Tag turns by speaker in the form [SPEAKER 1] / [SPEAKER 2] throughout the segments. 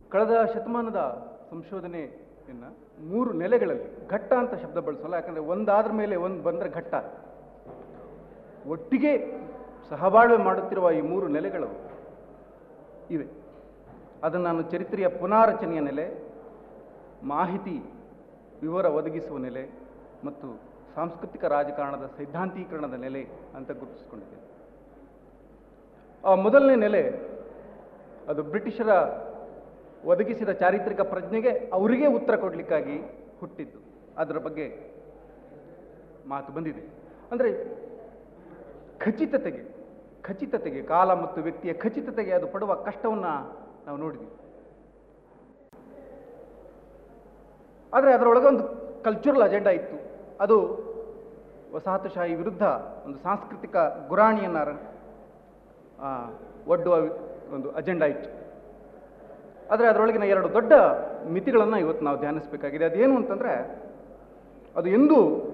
[SPEAKER 1] ಕಳೆದ ಶತಮಾನದ ಸಂಶೋಧನೆಯನ್ನು ಮೂರು ನೆಲೆಗಳಲ್ಲಿ ಘಟ್ಟ ಅಂತ ಶಬ್ದ ಬಳಸಲ್ಲ ಯಾಕಂದರೆ ಒಂದಾದ್ರ ಮೇಲೆ ಒಂದು ಬಂದರೆ ಘಟ್ಟ ಒಟ್ಟಿಗೆ ಸಹಬಾಳ್ವೆ ಮಾಡುತ್ತಿರುವ ಈ ಮೂರು ನೆಲೆಗಳು ಇವೆ ಅದನ್ನು ನಾನು ಚರಿತ್ರೆಯ ಪುನಾರಚನೆಯ ನೆಲೆ ಮಾಹಿತಿ ವಿವರ ಒದಗಿಸುವ ನೆಲೆ ಮತ್ತು ಸಾಂಸ್ಕೃತಿಕ ರಾಜಕಾರಣದ ಸೈದ್ಧಾಂತೀಕರಣದ ನೆಲೆ ಅಂತ ಗುರುತಿಸಿಕೊಂಡಿದ್ದೇನೆ ಆ ಮೊದಲನೇ ನೆಲೆ ಅದು ಬ್ರಿಟಿಷರ ಒದಗಿಸಿದ ಚಾರಿತ್ರಿಕ ಪ್ರಜ್ಞೆಗೆ ಅವರಿಗೆ ಉತ್ತರ ಕೊಡಲಿಕ್ಕಾಗಿ ಹುಟ್ಟಿದ್ದು ಅದರ ಬಗ್ಗೆ ಮಾತು ಬಂದಿದೆ ಅಂದರೆ ಖಚಿತತೆಗೆ ಖಚಿತತೆಗೆ ಕಾಲ ಮತ್ತು ವ್ಯಕ್ತಿಯ ಖಚಿತತೆಗೆ ಅದು ಪಡುವ ಕಷ್ಟವನ್ನು ನಾವು ನೋಡಿದ್ವಿ ಆದರೆ ಅದರೊಳಗೆ ಒಂದು ಕಲ್ಚರಲ್ ಅಜೆಂಡಾ ಇತ್ತು ಅದು ವಸಾಹತುಶಾಹಿ ವಿರುದ್ಧ ಒಂದು ಸಾಂಸ್ಕೃತಿಕ ಗುರಾಣಿಯನ್ನು ಆ, ಒಡ್ಡುವ ಒಂದು ಅಜೆಂಡಾ ಇತ್ತು ಆದರೆ ಅದರೊಳಗಿನ ಎರಡು ದೊಡ್ಡ ಮಿತಿಗಳನ್ನು ಇವತ್ತು ನಾವು ಧ್ಯಾನಿಸಬೇಕಾಗಿದೆ ಅದೇನು ಅಂತಂದರೆ ಅದು ಎಂದೂ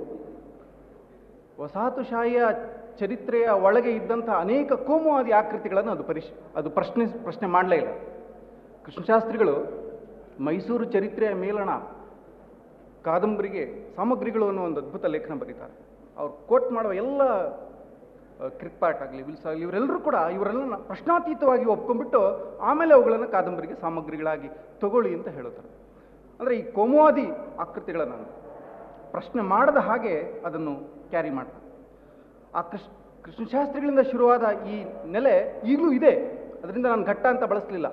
[SPEAKER 1] ವಸಾಹತುಶಾಹಿಯ ಚರಿತ್ರೆಯ ಒಳಗೆ ಇದ್ದಂಥ ಅನೇಕ ಕೋಮುವಾದಿ ಆಕೃತಿಗಳನ್ನು ಅದು ಪರಿಶ್ ಅದು ಪ್ರಶ್ನೆ ಪ್ರಶ್ನೆ ಮಾಡಲೇ ಇಲ್ಲ ಕೃಷ್ಣಶಾಸ್ತ್ರಿಗಳು ಮೈಸೂರು ಚರಿತ್ರೆಯ ಮೇಲಣ ಕಾದಂಬರಿಗೆ ಸಾಮಗ್ರಿಗಳು ಅನ್ನೋ ಒಂದು ಅದ್ಭುತ ಲೇಖನ ಬರೀತಾರೆ ಅವ್ರು ಕೋಟ್ ಮಾಡುವ ಎಲ್ಲ ಕ್ರಿಕ್ಪಾಟ್ ಆಗಲಿ ವಿಲ್ಸ್ ಆಗಲಿ ಇವರೆಲ್ಲರೂ ಕೂಡ ಇವರೆಲ್ಲ ಪ್ರಶ್ನಾತೀತವಾಗಿ ಒಪ್ಕೊಂಡ್ಬಿಟ್ಟು ಆಮೇಲೆ ಅವುಗಳನ್ನು ಕಾದಂಬರಿಗೆ ಸಾಮಗ್ರಿಗಳಾಗಿ ತಗೊಳ್ಳಿ ಅಂತ ಹೇಳುತ್ತಾರೆ ಅಂದರೆ ಈ ಕೋಮುವಾದಿ ಆಕೃತಿಗಳನ್ನು ಪ್ರಶ್ನೆ ಮಾಡದ ಹಾಗೆ ಅದನ್ನು ಕ್ಯಾರಿ ಮಾಡ್ತಾರೆ ಆ ಕೃಷ್ಣ ಕೃಷ್ಣಶಾಸ್ತ್ರಿಗಳಿಂದ ಶುರುವಾದ ಈ ನೆಲೆ ಈಗಲೂ ಇದೆ ಅದರಿಂದ ನಾನು ಘಟ್ಟ ಅಂತ ಬಳಸಲಿಲ್ಲ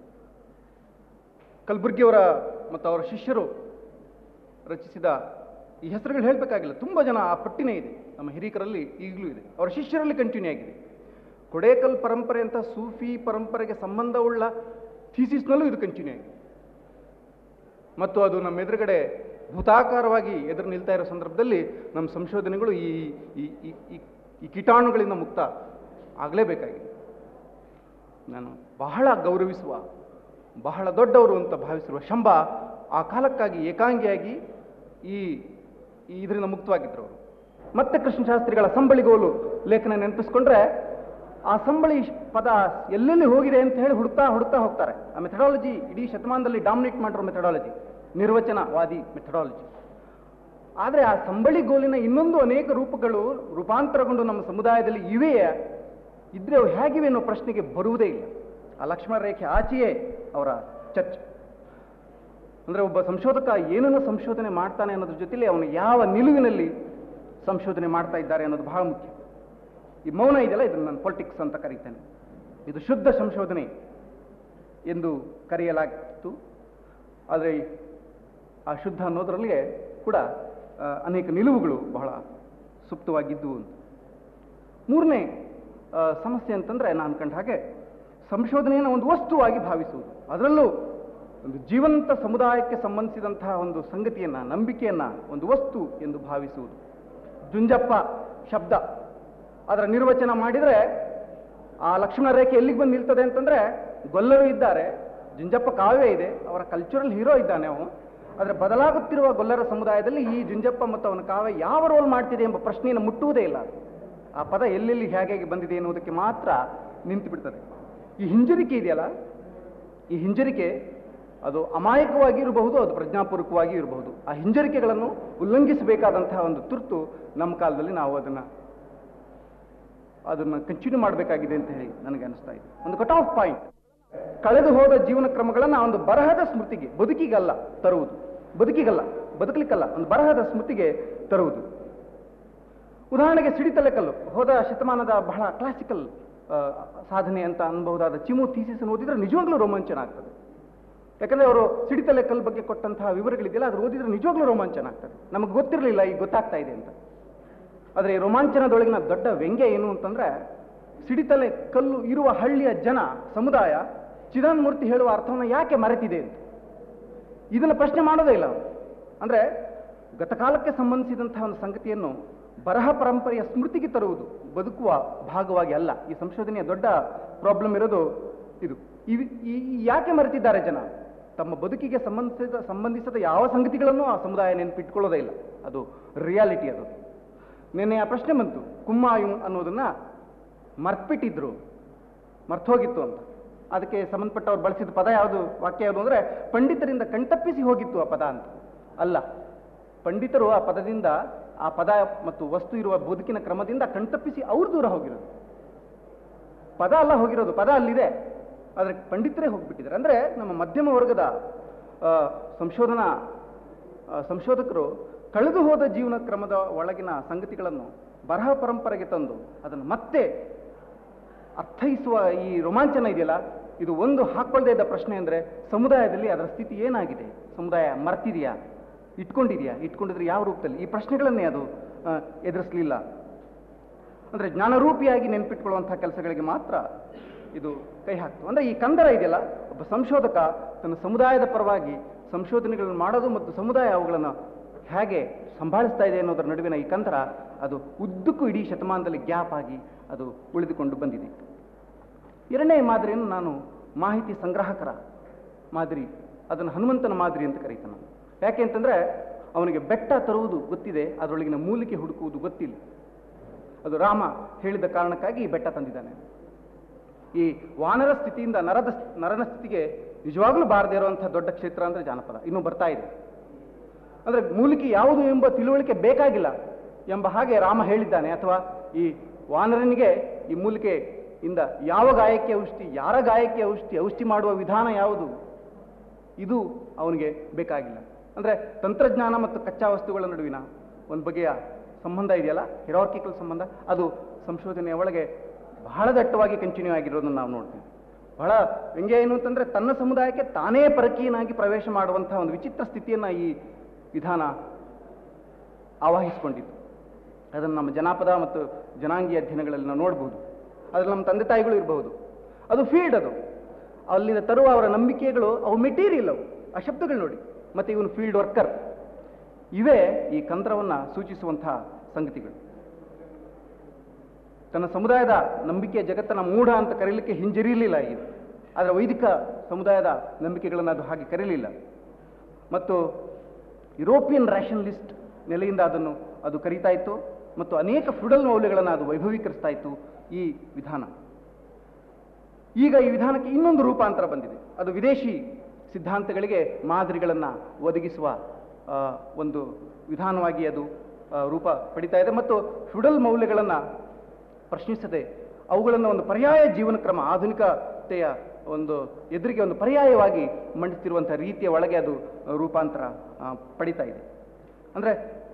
[SPEAKER 1] ಕಲಬುರ್ಗಿಯವರ ಮತ್ತು ಅವರ ಶಿಷ್ಯರು ರಚಿಸಿದ ಈ ಹೆಸರುಗಳು ಹೇಳಬೇಕಾಗಿಲ್ಲ ತುಂಬ ಜನ ಆ ಪಟ್ಟಿನೇ ಇದೆ ನಮ್ಮ ಹಿರೀಕರಲ್ಲಿ ಈಗಲೂ ಇದೆ ಅವರ ಶಿಷ್ಯರಲ್ಲಿ ಕಂಟಿನ್ಯೂ ಆಗಿದೆ ಕೊಡೇಕಲ್ ಪರಂಪರೆ ಅಂತ ಸೂಫಿ ಪರಂಪರೆಗೆ ಸಂಬಂಧವುಳ್ಳ ಥೀಸಿಸ್ನಲ್ಲೂ ಇದು ಕಂಟಿನ್ಯೂ ಆಗಿದೆ ಮತ್ತು ಅದು ನಮ್ಮ ಎದುರುಗಡೆ ಭೂತಾಕಾರವಾಗಿ ಎದುರು ನಿಲ್ತಾ ಇರೋ ಸಂದರ್ಭದಲ್ಲಿ ನಮ್ಮ ಸಂಶೋಧನೆಗಳು ಈ ಈ ಈ- ಈ- ಈ ಕೀಟಾಣುಗಳಿಂದ ಮುಕ್ತ ಆಗಲೇಬೇಕಾಗಿದೆ ನಾನು ಬಹಳ ಗೌರವಿಸುವ ಬಹಳ ದೊಡ್ಡವರು ಅಂತ ಭಾವಿಸಿರುವ ಶಂಭ ಆ ಕಾಲಕ್ಕಾಗಿ ಏಕಾಂಗಿಯಾಗಿ ಈ ಈ ಇದರಿಂದ ಮುಕ್ತವಾಗಿದ್ದರು ಅವರು ಮತ್ತೆ ಕೃಷ್ಣಶಾಸ್ತ್ರಿಗಳ ಸಂಬಳಿಗೋಲು ಲೇಖನ ನೆನಪಿಸ್ಕೊಂಡ್ರೆ ಆ ಸಂಬಳಿ ಪದ ಎಲ್ಲೆಲ್ಲಿ ಹೋಗಿದೆ ಅಂತ ಹೇಳಿ ಹುಡುಕ್ತಾ ಹುಡುಕ್ತಾ ಹೋಗ್ತಾರೆ ಆ ಮೆಥಡಾಲಜಿ ಇಡೀ ಶತಮಾನದಲ್ಲಿ ಡಾಮಿನೇಟ್ ಮಾಡಿರೋ ಮೆಥಡಾಲಜಿ ನಿರ್ವಚನವಾದಿ ಮೆಥಡಾಲಜಿ ಆದರೆ ಆ ಸಂಬಳಿ ಗೋಲಿನ ಇನ್ನೊಂದು ಅನೇಕ ರೂಪಗಳು ರೂಪಾಂತರಗೊಂಡು ನಮ್ಮ ಸಮುದಾಯದಲ್ಲಿ ಇವೆಯೇ ಇದ್ರೆ ಅವು ಹೇಗಿವೆ ಅನ್ನೋ ಪ್ರಶ್ನೆಗೆ ಬರುವುದೇ ಇಲ್ಲ ಆ ಲಕ್ಷ್ಮಣ ರೇಖೆ ಆಚೆಯೇ ಅವರ ಚರ್ಚೆ ಅಂದರೆ ಒಬ್ಬ ಸಂಶೋಧಕ ಏನನ್ನು ಸಂಶೋಧನೆ ಮಾಡ್ತಾನೆ ಅನ್ನೋದ್ರ ಜೊತೆಲಿ ಅವನು ಯಾವ ನಿಲುವಿನಲ್ಲಿ ಸಂಶೋಧನೆ ಮಾಡ್ತಾ ಇದ್ದಾರೆ ಅನ್ನೋದು ಬಹಳ ಮುಖ್ಯ ಈ ಮೌನ ಇದೆಯಲ್ಲ ಇದನ್ನು ನಾನು ಪೊಲಿಟಿಕ್ಸ್ ಅಂತ ಕರೀತೇನೆ ಇದು ಶುದ್ಧ ಸಂಶೋಧನೆ ಎಂದು ಕರೆಯಲಾಗಿತ್ತು ಆದರೆ ಆ ಶುದ್ಧ ಅನ್ನೋದರಲ್ಲಿಯೇ ಕೂಡ ಆ, ಅನೇಕ ನಿಲುವುಗಳು ಬಹಳ ಸುಪ್ತವಾಗಿದ್ದವು ಅಂತ ಮೂರನೇ ಆ, ಸಮಸ್ಯೆ ಅಂತಂದರೆ ನಾನು ಕಂಡ ಹಾಗೆ ಸಂಶೋಧನೆಯನ್ನು ಒಂದು ವಸ್ತುವಾಗಿ ಭಾವಿಸುವುದು ಅದರಲ್ಲೂ ಒಂದು ಜೀವಂತ ಸಮುದಾಯಕ್ಕೆ ಸಂಬಂಧಿಸಿದಂತಹ ಒಂದು ಸಂಗತಿಯನ್ನು ನಂಬಿಕೆಯನ್ನು ಒಂದು ವಸ್ತು ಎಂದು ಭಾವಿಸುವುದು ಜುಂಜಪ್ಪ ಶಬ್ದ ಅದರ ನಿರ್ವಚನ ಮಾಡಿದರೆ ಆ ಲಕ್ಷ್ಮಣ ರೇಖೆ ಎಲ್ಲಿಗೆ ಬಂದು ನಿಲ್ತದೆ ಅಂತಂದರೆ ಗೊಲ್ಲರು ಇದ್ದಾರೆ ಜುಂಜಪ್ಪ ಕಾವ್ಯ ಇದೆ ಅವರ ಕಲ್ಚರಲ್ ಹೀರೋ ಇದ್ದಾನೆ ಅವನು ಆದರೆ ಬದಲಾಗುತ್ತಿರುವ ಗೊಲ್ಲರ ಸಮುದಾಯದಲ್ಲಿ ಈ ಜುಂಜಪ್ಪ ಮತ್ತು ಅವನ ಕಾವ್ಯ ಯಾವ ರೋಲ್ ಮಾಡ್ತಿದೆ ಎಂಬ ಪ್ರಶ್ನೆಯನ್ನು ಮುಟ್ಟುವುದೇ ಇಲ್ಲ ಆ ಪದ ಎಲ್ಲೆಲ್ಲಿ ಹೇಗೆ ಹೇಗೆ ಬಂದಿದೆ ಎನ್ನುವುದಕ್ಕೆ ಮಾತ್ರ ನಿಂತು ಬಿಡ್ತದೆ ಈ ಹಿಂಜರಿಕೆ ಇದೆಯಲ್ಲ ಈ ಹಿಂಜರಿಕೆ ಅದು ಅಮಾಯಕವಾಗಿ ಇರಬಹುದು ಅದು ಪ್ರಜ್ಞಾಪೂರ್ವಕವಾಗಿ ಇರಬಹುದು ಆ ಹಿಂಜರಿಕೆಗಳನ್ನು ಉಲ್ಲಂಘಿಸಬೇಕಾದಂತಹ ಒಂದು ತುರ್ತು ನಮ್ಮ ಕಾಲದಲ್ಲಿ ನಾವು ಅದನ್ನು ಅದನ್ನು ಕಂಟಿನ್ಯೂ ಮಾಡಬೇಕಾಗಿದೆ ಅಂತ ಹೇಳಿ ನನಗೆ ಅನಿಸ್ತಾ ಇದೆ ಒಂದು ಕಟ್ ಆಫ್ ಪಾಯಿಂಟ್ ಕಳೆದು ಹೋದ ಜೀವನ ಕ್ರಮಗಳನ್ನು ಒಂದು ಬರಹದ ಸ್ಮೃತಿಗೆ ಬದುಕಿಗಲ್ಲ ತರುವುದು ಬದುಕಿಗಲ್ಲ ಬದುಕಲಿಕ್ಕಲ್ಲ ಒಂದು ಬರಹದ ಸ್ಮೃತಿಗೆ ತರುವುದು ಉದಾಹರಣೆಗೆ ಸಿಡಿತಲೆಕಲ್ಲು ಹೋದ ಶತಮಾನದ ಬಹಳ ಕ್ಲಾಸಿಕಲ್ ಸಾಧನೆ ಅಂತ ಅನ್ಬಹುದಾದ ಚಿಮು ಥೀಸಿಸ್ ಓದಿದ್ರೆ ನಿಜವಾಗ್ಲೂ ರೋಮಾಂಚನ ಆಗ್ತದೆ ಯಾಕಂದ್ರೆ ಅವರು ಸಿಡಿತಲೆಕಲ್ ಬಗ್ಗೆ ಕೊಟ್ಟಂತಹ ವಿವರಗಳಿದೆಯಲ್ಲ ಅದು ಓದಿದ್ರೆ ನಿಜವಾಗ್ಲೂ ರೋಮಾಂಚನ ಆಗ್ತದೆ ನಮಗೆ ಗೊತ್ತಿರಲಿಲ್ಲ ಈಗ ಗೊತ್ತಾಗ್ತಾ ಇದೆ ಅಂತ ಆದರೆ ಈ ರೋಮಾಂಚನದೊಳಗಿನ ದೊಡ್ಡ ವ್ಯಂಗ್ಯ ಏನು ಅಂತಂದ್ರೆ ಸಿಡಿತಲೆ ಕಲ್ಲು ಇರುವ ಹಳ್ಳಿಯ ಜನ ಸಮುದಾಯ ಚಿದಾನ್ಮೂರ್ತಿ ಹೇಳುವ ಅರ್ಥವನ್ನು ಯಾಕೆ ಮರೆತಿದೆ ಅಂತ ಇದನ್ನು ಪ್ರಶ್ನೆ ಮಾಡೋದೇ ಇಲ್ಲ ಅವರು ಅಂದರೆ ಗತಕಾಲಕ್ಕೆ ಸಂಬಂಧಿಸಿದಂತಹ ಒಂದು ಸಂಗತಿಯನ್ನು ಬರಹ ಪರಂಪರೆಯ ಸ್ಮೃತಿಗೆ ತರುವುದು ಬದುಕುವ ಭಾಗವಾಗಿ ಅಲ್ಲ ಈ ಸಂಶೋಧನೆಯ ದೊಡ್ಡ ಪ್ರಾಬ್ಲಮ್ ಇರೋದು ಇದು ಇವ್- ಈ ಈ ಯಾಕೆ ಮರೆತಿದ್ದಾರೆ ಜನ ತಮ್ಮ ಬದುಕಿಗೆ ಸಂಬಂಧಿಸಿದ ಸಂಬಂಧಿಸಿದ ಯಾವ ಸಂಗತಿಗಳನ್ನು ಆ ಸಮುದಾಯ ನೆನಪಿಟ್ಕೊಳ್ಳೋದೇ ಇಲ್ಲ ಅದು ರಿಯಾಲಿಟಿ ಅದು ನಿನ್ನೆ ಆ ಪ್ರಶ್ನೆ ಬಂತು ಕುಮ್ಮಾಯುಂ ಅನ್ನೋದನ್ನ ಮರ್ತ್ಬಿಟ್ಟಿದ್ರು ಮರ್ತೋಗಿತ್ತು ಅಂತ ಅದಕ್ಕೆ ಸಂಬಂಧಪಟ್ಟವ್ರು ಬಳಸಿದ ಪದ ಯಾವುದು ವಾಕ್ಯ ಯಾವುದು ಅಂದರೆ ಪಂಡಿತರಿಂದ ಕಣ್ತಪ್ಪಿಸಿ ಹೋಗಿತ್ತು ಆ ಪದ ಅಂತ ಅಲ್ಲ ಪಂಡಿತರು ಆ ಪದದಿಂದ ಆ ಪದ ಮತ್ತು ವಸ್ತು ಇರುವ ಬದುಕಿನ ಕ್ರಮದಿಂದ ಕಣ್ತಪ್ಪಿಸಿ ಅವ್ರು ದೂರ ಹೋಗಿರೋದು ಪದ ಅಲ್ಲ ಹೋಗಿರೋದು ಪದ ಅಲ್ಲಿದೆ ಆದರೆ ಪಂಡಿತರೇ ಹೋಗ್ಬಿಟ್ಟಿದ್ದಾರೆ ಅಂದರೆ ನಮ್ಮ ಮಧ್ಯಮ ವರ್ಗದ ಆ, ಸಂಶೋಧನಾ ಆ, ಸಂಶೋಧಕರು ಕಳೆದು ಹೋದ ಜೀವನ ಕ್ರಮದ ಒಳಗಿನ ಸಂಗತಿಗಳನ್ನು ಬರಹ ಪರಂಪರೆಗೆ ತಂದು ಅದನ್ನು ಮತ್ತೆ ಅರ್ಥೈಸುವ ಈ ರೋಮಾಂಚನ ಇದೆಯಲ್ಲ ಇದು ಒಂದು ಹಾಕ್ಕೊಳ್ಳದೇ ಇದ್ದ ಪ್ರಶ್ನೆ ಅಂದರೆ ಸಮುದಾಯದಲ್ಲಿ ಅದರ ಸ್ಥಿತಿ ಏನಾಗಿದೆ ಸಮುದಾಯ ಮರ್ತಿದೆಯಾ ಇಟ್ಕೊಂಡಿದೆಯಾ ಇಟ್ಕೊಂಡಿದ್ರೆ ಯಾವ ರೂಪದಲ್ಲಿ ಈ ಪ್ರಶ್ನೆಗಳನ್ನೇ ಅದು ಆ, ಎದುರಿಸಲಿಲ್ಲ ಅಂದರೆ ಜ್ಞಾನರೂಪಿಯಾಗಿ ನೆನಪಿಟ್ಕೊಳ್ಳುವಂಥ ಕೆಲಸಗಳಿಗೆ ಮಾತ್ರ ಇದು ಕೈ ಹಾಕ್ತು ಅಂದರೆ ಈ ಕಂದರ ಇದೆಯಲ್ಲ ಒಬ್ಬ ಸಂಶೋಧಕ ತನ್ನ ಸಮುದಾಯದ ಪರವಾಗಿ ಸಂಶೋಧನೆಗಳನ್ನು ಮಾಡೋದು ಮತ್ತು ಸಮುದಾಯ ಅವುಗಳನ್ನು ಹೇಗೆ ಸಂಭಾಳಿಸ್ತಾ ಇದೆ ಅನ್ನೋದರ ನಡುವಿನ ಈ ಕಂದರ ಅದು ಉದ್ದಕ್ಕೂ ಇಡೀ ಶತಮಾನದಲ್ಲಿ ಗ್ಯಾಪ್ ಆಗಿ ಅದು ಉಳಿದುಕೊಂಡು ಬಂದಿದೆ ಎರಡನೇ ಮಾದರಿಯನ್ನು ನಾನು ಮಾಹಿತಿ ಸಂಗ್ರಾಹಕರ ಮಾದರಿ ಅದನ್ನು ಹನುಮಂತನ ಮಾದರಿ ಅಂತ ಕರೀತಾನೆ ನಾನು ಯಾಕೆ ಅಂತಂದರೆ ಅವನಿಗೆ ಬೆಟ್ಟ ತರುವುದು ಗೊತ್ತಿದೆ ಅದರೊಳಗಿನ ಮೂಲಿಕೆ ಹುಡುಕುವುದು ಗೊತ್ತಿಲ್ಲ ಅದು ರಾಮ ಹೇಳಿದ ಕಾರಣಕ್ಕಾಗಿ ಈ ಬೆಟ್ಟ ತಂದಿದ್ದಾನೆ ಈ ವಾನರ ಸ್ಥಿತಿಯಿಂದ ನರದ ನರನ ಸ್ಥಿತಿಗೆ ನಿಜವಾಗ್ಲೂ ಬಾರದೇ ಇರುವಂತಹ ದೊಡ್ಡ ಕ್ಷೇತ್ರ ಅಂದರೆ ಜಾನಪದ ಇನ್ನೂ ಬರ್ತಾ ಇದೆ ಅಂದರೆ ಮೂಲಿಕೆ ಯಾವುದು ಎಂಬ ತಿಳುವಳಿಕೆ ಬೇಕಾಗಿಲ್ಲ ಎಂಬ ಹಾಗೆ ರಾಮ ಹೇಳಿದ್ದಾನೆ ಅಥವಾ ಈ ವಾನರನಿಗೆ ಈ ಮೂಲಿಕೆ ಇಂದ ಯಾವ ಗಾಯಕ್ಕೆ ಔಷಧಿ ಯಾರ ಗಾಯಕ್ಕೆ ಔಷಧಿ ಔಷಧಿ ಮಾಡುವ ವಿಧಾನ ಯಾವುದು ಇದು ಅವನಿಗೆ ಬೇಕಾಗಿಲ್ಲ ಅಂದರೆ ತಂತ್ರಜ್ಞಾನ ಮತ್ತು ಕಚ್ಚಾ ವಸ್ತುಗಳ ನಡುವಿನ ಒಂದು ಬಗೆಯ ಸಂಬಂಧ ಇದೆಯಲ್ಲ ಹಿರಾರ್ಕಿಕಲ್ ಸಂಬಂಧ ಅದು ಸಂಶೋಧನೆಯ ಒಳಗೆ ಬಹಳ ದಟ್ಟವಾಗಿ ಕಂಟಿನ್ಯೂ ಆಗಿರೋದನ್ನು ನಾವು ನೋಡ್ತೀವಿ ಬಹಳ ವ್ಯಂಗ್ಯ ಏನು ಅಂತಂದರೆ ತನ್ನ ಸಮುದಾಯಕ್ಕೆ ತಾನೇ ಪರಕೀಯನಾಗಿ ಪ್ರವೇಶ ಮಾಡುವಂತಹ ಒಂದು ವಿಚಿತ್ರ ಸ್ಥಿತಿಯನ್ನು ಈ ವಿಧಾನ ಆವಾಹಿಸಿಕೊಂಡಿತ್ತು ಅದನ್ನು ನಮ್ಮ ಜನಪದ ಮತ್ತು ಜನಾಂಗೀಯ ಅಧ್ಯಯನಗಳಲ್ಲಿ ನಾವು ನೋಡ್ಬೋದು ಅದ್ರಲ್ಲಿ ನಮ್ಮ ತಂದೆ ತಾಯಿಗಳು ಇರಬಹುದು ಅದು ಫೀಲ್ಡ್ ಅದು ಅಲ್ಲಿಂದ ತರುವ ಅವರ ನಂಬಿಕೆಗಳು ಅವು ಮೆಟೀರಿಯಲ್ ಅವು ಆ ಶಬ್ದಗಳು ನೋಡಿ ಮತ್ತು ಇವನು ಫೀಲ್ಡ್ ವರ್ಕರ್ ಇವೇ ಈ ಕಂತ್ರವನ್ನು ಸೂಚಿಸುವಂತಹ ಸಂಗತಿಗಳು ತನ್ನ ಸಮುದಾಯದ ನಂಬಿಕೆಯ ಜಗತ್ತನ್ನ ಮೂಢ ಅಂತ ಕರೀಲಿಕ್ಕೆ ಹಿಂಜರಿಯಲಿಲ್ಲ ಇದು ಆದರೆ ವೈದಿಕ ಸಮುದಾಯದ ನಂಬಿಕೆಗಳನ್ನು ಅದು ಹಾಗೆ ಕರೀಲಿಲ್ಲ ಮತ್ತು ಯುರೋಪಿಯನ್ ರ್ಯಾಷನಲಿಸ್ಟ್ ನೆಲೆಯಿಂದ ಅದನ್ನು ಅದು ಕರೀತಾ ಇತ್ತು ಮತ್ತು ಅನೇಕ ಫ್ಯುಡಲ್ ಮೌಲ್ಯಗಳನ್ನು ಅದು ವೈಭವೀಕರಿಸ್ತಾ ಇತ್ತು ಈ ವಿಧಾನ ಈಗ ಈ ವಿಧಾನಕ್ಕೆ ಇನ್ನೊಂದು ರೂಪಾಂತರ ಬಂದಿದೆ ಅದು ವಿದೇಶಿ ಸಿದ್ಧಾಂತಗಳಿಗೆ ಮಾದರಿಗಳನ್ನು ಒದಗಿಸುವ ಆ, ಒಂದು ವಿಧಾನವಾಗಿ ಅದು ಆ, ರೂಪ ಪಡಿತಾ ಇದೆ ಮತ್ತು ಫ್ಯುಡಲ್ ಮೌಲ್ಯಗಳನ್ನು ಪ್ರಶ್ನಿಸದೆ ಅವುಗಳನ್ನು ಒಂದು ಪರ್ಯಾಯ ಜೀವನ ಕ್ರಮ ಆಧುನಿಕತೆಯ ಒಂದು ಎದುರಿಗೆ ಒಂದು ಪರ್ಯಾಯವಾಗಿ ಮಂಡಿಸ್ತಿರುವಂಥ ರೀತಿಯ ಒಳಗೆ ಅದು ಆ, ರೂಪಾಂತರ ಆ, ಪಡಿತಾ ಇದೆ ಅಂದರೆ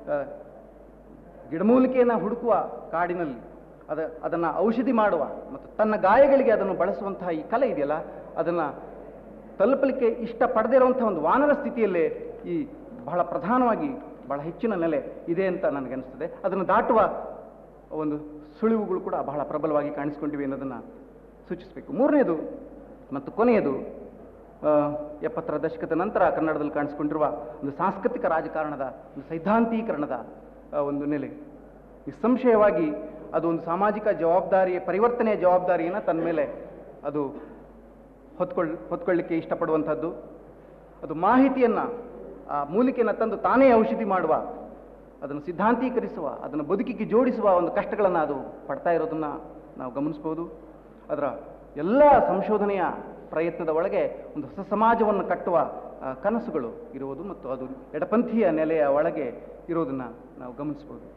[SPEAKER 1] ಗಿಡಮೂಲಿಕೆಯನ್ನು ಹುಡುಕುವ ಕಾಡಿನಲ್ಲಿ ಅದ ಅದನ್ನು ಔಷಧಿ ಮಾಡುವ ಮತ್ತು ತನ್ನ ಗಾಯಗಳಿಗೆ ಅದನ್ನು ಬಳಸುವಂತಹ ಈ ಕಲೆ ಇದೆಯಲ್ಲ ಅದನ್ನು ತಲುಪಲಿಕ್ಕೆ ಇಷ್ಟಪಡದೇ ಇರುವಂಥ ಒಂದು ವಾನರ ಸ್ಥಿತಿಯಲ್ಲೇ ಈ ಬಹಳ ಪ್ರಧಾನವಾಗಿ ಬಹಳ ಹೆಚ್ಚಿನ ನೆಲೆ ಇದೆ ಅಂತ ನನಗನ್ನಿಸ್ತದೆ ಅದನ್ನು ದಾಟುವ ಒಂದು ಸುಳಿವುಗಳು ಕೂಡ ಬಹಳ ಪ್ರಬಲವಾಗಿ ಕಾಣಿಸಿಕೊಂಡಿವೆ ಅನ್ನೋದನ್ನು ಸೂಚಿಸಬೇಕು ಮೂರನೇದು ಮತ್ತು ಕೊನೆಯದು ಆ, ಎಪ್ಪತ್ತರ ದಶಕದ ನಂತರ ಕನ್ನಡದಲ್ಲಿ ಕಾಣಿಸಿಕೊಂಡಿರುವ ಒಂದು ಸಾಂಸ್ಕೃತಿಕ ರಾಜಕಾರಣದ ಒಂದು ಸೈದ್ಧಾಂತೀಕರಣದ ಆ, ಒಂದು ನೆಲೆ ನಿಸ್ಸಂಶಯವಾಗಿ ಅದು ಒಂದು ಸಾಮಾಜಿಕ ಜವಾಬ್ದಾರಿಯ ಪರಿವರ್ತನೆಯ ಜವಾಬ್ದಾರಿಯನ್ನು ತನ್ನ ಮೇಲೆ ಅದು ಹೊತ್ಕೊಳ್ಳ ಹೊತ್ಕೊಳ್ಳಿಕ್ಕೆ ಇಷ್ಟಪಡುವಂಥದ್ದು ಅದು ಮಾಹಿತಿಯನ್ನು ಆ ಮೂಲಿಕೆಯನ್ನು ತಂದು ತಾನೇ ಔಷಧಿ ಮಾಡುವ ಅದನ್ನು ಸಿದ್ಧಾಂತೀಕರಿಸುವ ಅದನ್ನು ಬದುಕಿಗೆ ಜೋಡಿಸುವ ಒಂದು ಕಷ್ಟಗಳನ್ನು ಅದು ಪಡ್ತಾ ಇರೋದನ್ನು ನಾವು ಗಮನಿಸ್ಬೋದು ಅದರ ಎಲ್ಲ ಸಂಶೋಧನೆಯ ಪ್ರಯತ್ನದ ಒಳಗೆ ಒಂದು ಹೊಸ ಸಮಾಜವನ್ನು ಕಟ್ಟುವ ಆ, ಕನಸುಗಳು ಇರುವುದು ಮತ್ತು ಅದು ಎಡಪಂಥೀಯ ನೆಲೆಯ ಒಳಗೆ ಇರೋದನ್ನು ನಾವು ಗಮನಿಸ್ಬೋದು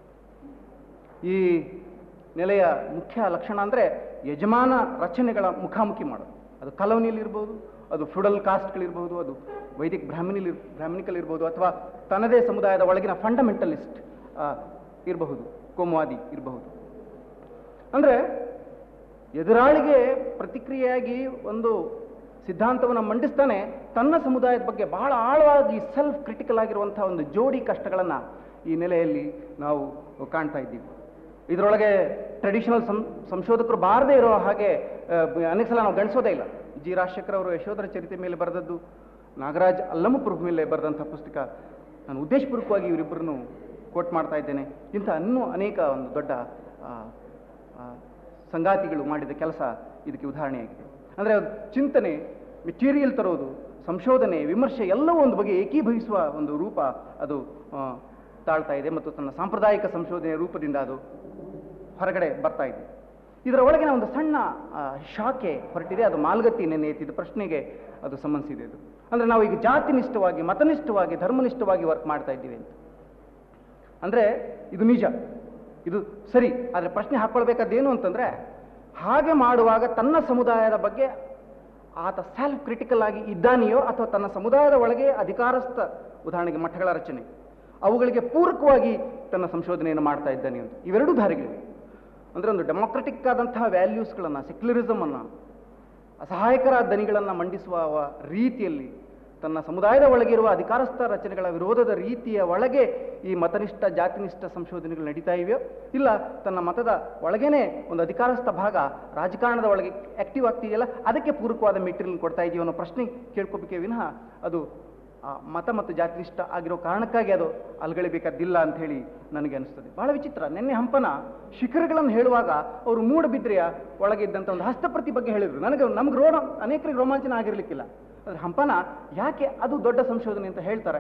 [SPEAKER 1] ಈ ನೆಲೆಯ ಮುಖ್ಯ ಲಕ್ಷಣ ಅಂದರೆ ಯಜಮಾನ ರಚನೆಗಳ ಮುಖಾಮುಖಿ ಮಾಡೋದು ಅದು ಕಾಲೋನಿಯಲ್ಲಿ ಇರ್ಬೋದು ಅದು ಫ್ಯುಡಲ್ ಕಾಸ್ಟ್ಗಳಿರ್ಬೋದು ಅದು ವೈದಿಕ ಬ್ರಾಹ್ಮಣಿಲಿ ಬ್ರಾಹ್ಮಣಿಕಲ್ ಇರ್ಬೋದು ಅಥವಾ ತನ್ನದೇ ಸಮುದಾಯದ ಒಳಗಿನ ಫಂಡಮೆಂಟಲಿಸ್ಟ್ ಇರಬಹುದು ಕೋಮುವಾದಿ ಇರಬಹುದು ಅಂದರೆ ಎದುರಾಳಿಗೆ ಪ್ರತಿಕ್ರಿಯೆಯಾಗಿ ಒಂದು ಸಿದ್ಧಾಂತವನ್ನು ಮಂಡಿಸ್ತಾನೆ ತನ್ನ ಸಮುದಾಯದ ಬಗ್ಗೆ ಬಹಳ ಆಳವಾಗಿ ಸೆಲ್ಫ್ ಕ್ರಿಟಿಕಲ್ ಆಗಿರುವಂಥ ಒಂದು ಜೋಡಿ ಕಷ್ಟಗಳನ್ನು ಈ ನೆಲೆಯಲ್ಲಿ ನಾವು ಕಾಣ್ತಾ ಇದ್ದೀವಿ ಇದರೊಳಗೆ ಟ್ರೆಡಿಷನಲ್ ಸಂ ಸಂಶೋಧಕರು ಬಾರದೇ ಇರೋ ಹಾಗೆ ಆ, ಬ- ಅನೇಕ ಸಲ ನಾವು ಗಣಿಸೋದೇ ಇಲ್ಲ ಜಿ ರಾಜಶೇಖರ್ ಅವರು ಯಶೋಧರ ಚರಿತೆ ಮೇಲೆ ಬರೆದದ್ದು ನಾಗರಾಜ್ ಅಲ್ಲಮಪ್ರಭು ಮೇಲೆ ಬರೆದಂಥ ಪುಸ್ತಕ ನಾನು ಉದ್ದೇಶಪೂರ್ವಕವಾಗಿ ಇವರಿಬ್ಬರನ್ನು ಕೋಟ್ ಮಾಡ್ತಾ ಇದ್ದೇನೆ ಇಂಥ ಇನ್ನೂ ಅನೇಕ ಒಂದು ದೊಡ್ಡ ಆ, ಆ, ಸಂಗಾತಿಗಳು ಮಾಡಿದ ಕೆಲಸ ಇದಕ್ಕೆ ಉದಾಹರಣೆಯಾಗಿದೆ ಅಂದರೆ ಅದು ಚಿಂತನೆ ಮೆಟೀರಿಯಲ್ ತರೋದು ಸಂಶೋಧನೆ ವಿಮರ್ಶೆ ಎಲ್ಲವೂ ಒಂದು ಬಗೆ ಏಕೀಭವಿಸುವ ಒಂದು ರೂಪ ಅದು ಆ, ತಾಳ್ತಾ ಇದೆ ಮತ್ತು ತನ್ನ ಸಾಂಪ್ರದಾಯಿಕ ಸಂಶೋಧನೆಯ ರೂಪದಿಂದ ಅದು ಹೊರಗಡೆ ಬರ್ತಾ ಇದೆ ಇದರ ಒಳಗಿನ ಒಂದು ಸಣ್ಣ ಆ, ಶಾಖೆ ಹೊರಟಿದೆ ಅದು ಮಾಲ್ಗತ್ತಿ ನೆನ್ನೆ ಎತ್ತಿದ ಪ್ರಶ್ನೆಗೆ ಅದು ಸಂಬಂಧಿಸಿದೆ ಇದು ಅಂದರೆ ನಾವು ಈಗ ಜಾತಿನಿಷ್ಠವಾಗಿ ಮತನಿಷ್ಠವಾಗಿ ಧರ್ಮನಿಷ್ಠವಾಗಿ ವರ್ಕ್ ಮಾಡ್ತಾ ಇದ್ದೀವಿ ಅಂತ ಅಂದರೆ ಇದು ನಿಜ ಇದು ಸರಿ ಆದರೆ ಪ್ರಶ್ನೆ ಹಾಕ್ಕೊಳ್ಬೇಕಾದ್ದೇನು ಅಂತಂದರೆ ಹಾಗೆ ಮಾಡುವಾಗ ತನ್ನ ಸಮುದಾಯದ ಬಗ್ಗೆ ಆತ ಸೆಲ್ಫ್ ಕ್ರಿಟಿಕಲ್ ಆಗಿ ಇದ್ದಾನೆಯೋ ಅಥವಾ ತನ್ನ ಸಮುದಾಯದ ಒಳಗೆ ಅಧಿಕಾರಸ್ಥ ಉದಾಹರಣೆಗೆ ಮಠಗಳ ರಚನೆ ಅವುಗಳಿಗೆ ಪೂರಕವಾಗಿ ತನ್ನ ಸಂಶೋಧನೆಯನ್ನು ಮಾಡ್ತಾ ಇದ್ದಾನೆ ಅಂತ ಇವೆರಡೂ ದಾರಿಗಳಿವೆ ಅಂದರೆ ಒಂದು ಡೆಮೋಕ್ರೆಟಿಕ್ ಆದಂತಹ ವ್ಯಾಲ್ಯೂಸ್ಗಳನ್ನು ಸೆಕ್ಯುಲರಿಸಮನ್ನು ಅಸಹಾಯಕರ ದನಿಗಳನ್ನು ಮಂಡಿಸುವ ವ- ರೀತಿಯಲ್ಲಿ ತನ್ನ ಸಮುದಾಯದ ಒಳಗಿರುವ ಅಧಿಕಾರಸ್ಥ ರಚನೆಗಳ ವಿರೋಧದ ರೀತಿಯ ಒಳಗೆ ಈ ಮತನಿಷ್ಠ ಜಾತಿನಿಷ್ಠ ಸಂಶೋಧನೆಗಳು ನಡೀತಾ ಇವೆಯೋ ಇಲ್ಲ ತನ್ನ ಮತದ ಒಳಗೇನೆ ಒಂದು ಅಧಿಕಾರಸ್ಥ ಭಾಗ ರಾಜಕಾರಣದ ಒಳಗೆ ಆಕ್ಟಿವ್ ಆಗ್ತಿದೆಯಲ್ಲ ಅದಕ್ಕೆ ಪೂರಕವಾದ ಮೆಟೀರಿಯಲ್ ಕೊಡ್ತಾ ಇದೆಯೋ ಅನ್ನೋ ಪ್ರಶ್ನೆ ಕೇಳ್ಕೋಬೇಕೇ ವಿನಃ ಅದು ಆ ಮತ ಮತ್ತು ಜಾತಿನಿಷ್ಠ ಆಗಿರೋ ಕಾರಣಕ್ಕಾಗಿ ಅದು ಅಲ್ಗಳಿಬೇಕಾದ್ದಿಲ್ಲ ಅಂತ ಹೇಳಿ ನನಗೆ ಅನಿಸ್ತದೆ ಬಹಳ ವಿಚಿತ್ರ ನಿನ್ನೆ ಹಂಪನ ಶಿಖರಗಳನ್ನು ಹೇಳುವಾಗ ಅವರು ಮೂಡಬಿದ್ರೆಯ ಒಳಗೆ ಇದ್ದಂಥ ಒಂದು ಹಸ್ತಪ್ರತಿ ಬಗ್ಗೆ ಹೇಳಿದ್ರು ನನಗೆ ನಮ್ಗೆ ರೋಣ ಅನೇಕರಿಗೆ ರೋಮಾಂಚನ ಆಗಿರಲಿಕ್ಕಿಲ್ಲ ಆದರೆ ಹಂಪನ ಯಾಕೆ ಅದು ದೊಡ್ಡ ಸಂಶೋಧನೆ ಅಂತ ಹೇಳ್ತಾರೆ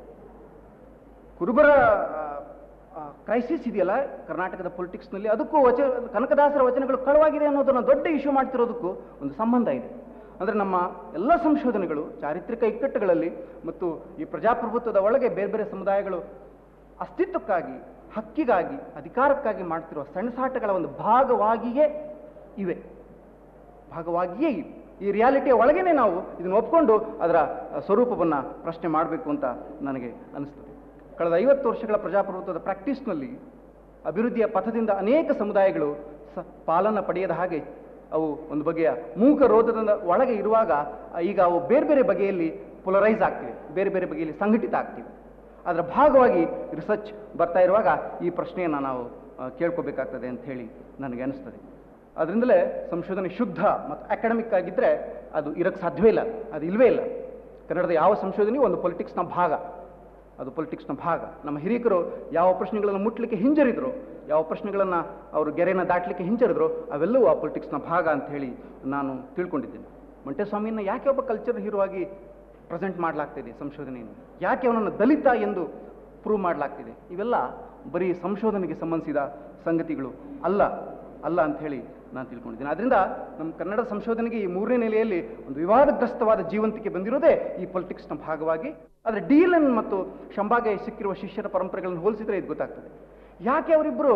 [SPEAKER 1] ಕುರುಬರ ಕ್ರೈಸಿಸ್ ಇದೆಯಲ್ಲ ಕರ್ನಾಟಕದ ಪೊಲಿಟಿಕ್ಸ್ನಲ್ಲಿ ಅದಕ್ಕೂ ವಚ ಕನಕದಾಸರ ವಚನಗಳು ಕಳುವಾಗಿದೆ ಅನ್ನೋದನ್ನು ದೊಡ್ಡ ಇಶ್ಯೂ ಮಾಡ್ತಿರೋದಕ್ಕೂ ಒಂದು ಸಂಬಂಧ ಇದೆ ಅಂದರೆ ನಮ್ಮ ಎಲ್ಲ ಸಂಶೋಧನೆಗಳು ಚಾರಿತ್ರಿಕ ಇಕ್ಕಟ್ಟುಗಳಲ್ಲಿ ಮತ್ತು ಈ ಪ್ರಜಾಪ್ರಭುತ್ವದ ಒಳಗೆ ಬೇರೆ ಬೇರೆ ಸಮುದಾಯಗಳು ಅಸ್ತಿತ್ವಕ್ಕಾಗಿ ಹಕ್ಕಿಗಾಗಿ ಅಧಿಕಾರಕ್ಕಾಗಿ ಮಾಡ್ತಿರುವ ಸಣ್ಣಸಾಟಗಳ ಒಂದು ಭಾಗವಾಗಿಯೇ ಇವೆ ಭಾಗವಾಗಿಯೇ ಇವೆ ಈ ರಿಯಾಲಿಟಿಯ ಒಳಗೇನೆ ನಾವು ಇದನ್ನು ಒಪ್ಕೊಂಡು ಅದರ ಸ್ವರೂಪವನ್ನು ಪ್ರಶ್ನೆ ಮಾಡಬೇಕು ಅಂತ ನನಗೆ ಅನಿಸ್ತದೆ ಕಳೆದ ಐವತ್ತು ವರ್ಷಗಳ ಪ್ರಜಾಪ್ರಭುತ್ವದ ಪ್ರಾಕ್ಟೀಸ್ನಲ್ಲಿ ಅಭಿವೃದ್ಧಿಯ ಪಥದಿಂದ ಅನೇಕ ಸಮುದಾಯಗಳು ಸ ಪಾಲನ್ನು ಪಡೆಯದ ಹಾಗೆ ಅವು ಒಂದು ಬಗೆಯ ಮೂಕ ರೋಧದ ಒಳಗೆ ಇರುವಾಗ ಈಗ ಅವು ಬೇರೆ ಬೇರೆ ಬಗೆಯಲ್ಲಿ ಪೊಲರೈಸ್ ಆಗ್ತಿವೆ ಬೇರೆ ಬೇರೆ ಬಗೆಯಲ್ಲಿ ಸಂಘಟಿತ ಆಗ್ತಿವೆ ಅದರ ಭಾಗವಾಗಿ ರಿಸರ್ಚ್ ಬರ್ತಾ ಇರುವಾಗ ಈ ಪ್ರಶ್ನೆಯನ್ನು ನಾವು ಆ, ಕೇಳ್ಕೋಬೇಕಾಗ್ತದೆ ಅಂತ ಹೇಳಿ ನನಗೆ ಅನಿಸ್ತದೆ ಅದರಿಂದಲೇ ಸಂಶೋಧನೆ ಶುದ್ಧ ಮತ್ತು ಅಕಾಡೆಮಿಕ್ ಆಗಿದ್ದರೆ ಅದು ಇರಕ್ಕೆ ಸಾಧ್ಯವೇ ಇಲ್ಲ ಅದು ಇಲ್ಲವೇ ಇಲ್ಲ ಕನ್ನಡದ ಯಾವ ಸಂಶೋಧನೆಯೂ ಒಂದು ಪೊಲಿಟಿಕ್ಸ್ನ ಭಾಗ ಅದು ಪೊಲಿಟಿಕ್ಸ್ನ ಭಾಗ ನಮ್ಮ ಹಿರಿಯಕರು ಯಾವ ಪ್ರಶ್ನೆಗಳನ್ನು ಮುಟ್ಲಿಕ್ಕೆ ಹಿಂಜರಿದ್ರು ಯಾವ ಪ್ರಶ್ನೆಗಳನ್ನು ಅವರು ಗೆರೆನ ದಾಟಲಿಕ್ಕೆ ಹಿಂಜರಿದ್ರು ಅವೆಲ್ಲವೂ ಆ ಪೊಲಿಟಿಕ್ಸ್ನ ಭಾಗ ಅಂತ ಹೇಳಿ ನಾನು ತಿಳ್ಕೊಂಡಿದ್ದೇನೆ ಮಂಟೇಸ್ವಾಮಿಯನ್ನು ಯಾಕೆ ಒಬ್ಬ ಕಲ್ಚರ್ ಹೀರೋ ಆಗಿ ಪ್ರೆಸೆಂಟ್ ಮಾಡಲಾಗ್ತಿದೆ ಸಂಶೋಧನೆಯನ್ನು ಯಾಕೆ ಅವನನ್ನು ದಲಿತ ಎಂದು ಪ್ರೂವ್ ಮಾಡಲಾಗ್ತಿದೆ ಇವೆಲ್ಲ ಬರೀ ಸಂಶೋಧನೆಗೆ ಸಂಬಂಧಿಸಿದ ಸಂಗತಿಗಳು ಅಲ್ಲ ಅಲ್ಲ ಅಂತ ಹೇಳಿ ನಾನು ತಿಳ್ಕೊಂಡಿದ್ದೀನಿ ಅದರಿಂದ ನಮ್ಮ ಕನ್ನಡ ಸಂಶೋಧನೆಗೆ ಈ ಮೂರನೇ ನೆಲೆಯಲ್ಲಿ ಒಂದು ವಿವಾದಗ್ರಸ್ತವಾದ ಜೀವಂತಿಕೆ ಬಂದಿರೋದೇ ಈ ಪೊಲಿಟಿಕ್ಸ್ನ ಭಾಗವಾಗಿ ಆದರೆ ಡೀಲನ್ ಮತ್ತು ಶಂಬಾಗೆ ಸಿಕ್ಕಿರುವ ಶಿಷ್ಯರ ಪರಂಪರೆಗಳನ್ನು ಹೋಲಿಸಿದರೆ ಇದು ಗೊತ್ತಾಗ್ತದೆ ಯಾಕೆ ಅವರಿಬ್ಬರು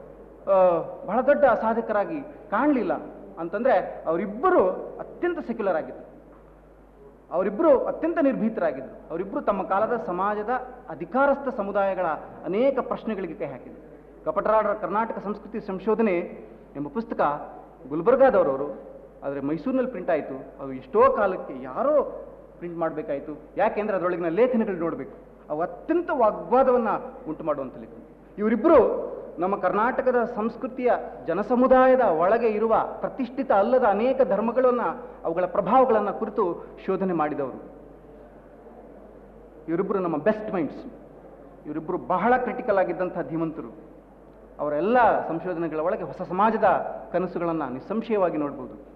[SPEAKER 1] ಬಹಳ ದೊಡ್ಡ ಸಾಧಕರಾಗಿ ಕಾಣಲಿಲ್ಲ ಅಂತಂದರೆ ಅವರಿಬ್ಬರು ಅತ್ಯಂತ ಸೆಕ್ಯುಲರ್ ಆಗಿದ್ದರು ಅವರಿಬ್ಬರು ಅತ್ಯಂತ ನಿರ್ಭೀತರಾಗಿದ್ದರು ಅವರಿಬ್ಬರು ತಮ್ಮ ಕಾಲದ ಸಮಾಜದ ಅಧಿಕಾರಸ್ಥ ಸಮುದಾಯಗಳ ಅನೇಕ ಪ್ರಶ್ನೆಗಳಿಗೆ ಕೈ ಹಾಕಿದರು ಕಪಟರಾಡರ ಕರ್ನಾಟಕ ಸಂಸ್ಕೃತಿ ಸಂಶೋಧನೆ ಎಂಬ ಪುಸ್ತಕ ಗುಲ್ಬರ್ಗಾದವರವರು ಆದರೆ ಮೈಸೂರಿನಲ್ಲಿ ಪ್ರಿಂಟ್ ಆಯಿತು ಅದು ಎಷ್ಟೋ ಕಾಲಕ್ಕೆ ಯಾರೋ ಪ್ರಿಂಟ್ ಮಾಡಬೇಕಾಯಿತು ಯಾಕೆಂದರೆ ಅದರೊಳಗಿನ ಲೇಖನಗಳು ನೋಡಬೇಕು ಅವು ಅತ್ಯಂತ ವಾಗ್ವಾದವನ್ನು ಉಂಟು ಮಾಡುವಂಥ ಲೇಖನ ಇವರಿಬ್ಬರು ನಮ್ಮ ಕರ್ನಾಟಕದ ಸಂಸ್ಕೃತಿಯ ಜನಸಮುದಾಯದ ಒಳಗೆ ಇರುವ ಪ್ರತಿಷ್ಠಿತ ಅಲ್ಲದ ಅನೇಕ ಧರ್ಮಗಳನ್ನು ಅವುಗಳ ಪ್ರಭಾವಗಳನ್ನು ಕುರಿತು ಶೋಧನೆ ಮಾಡಿದವರು ಇವರಿಬ್ಬರು ನಮ್ಮ ಬೆಸ್ಟ್ ಮೈಂಡ್ಸ್ ಇವರಿಬ್ಬರು ಬಹಳ ಕ್ರಿಟಿಕಲ್ ಆಗಿದ್ದಂಥ ಧೀಮಂತರು ಅವರೆಲ್ಲ ಸಂಶೋಧನೆಗಳ ಒಳಗೆ ಹೊಸ ಸಮಾಜದ ಕನಸುಗಳನ್ನು ನಿಸ್ಸಂಶಯವಾಗಿ ನೋಡ್ಬೋದು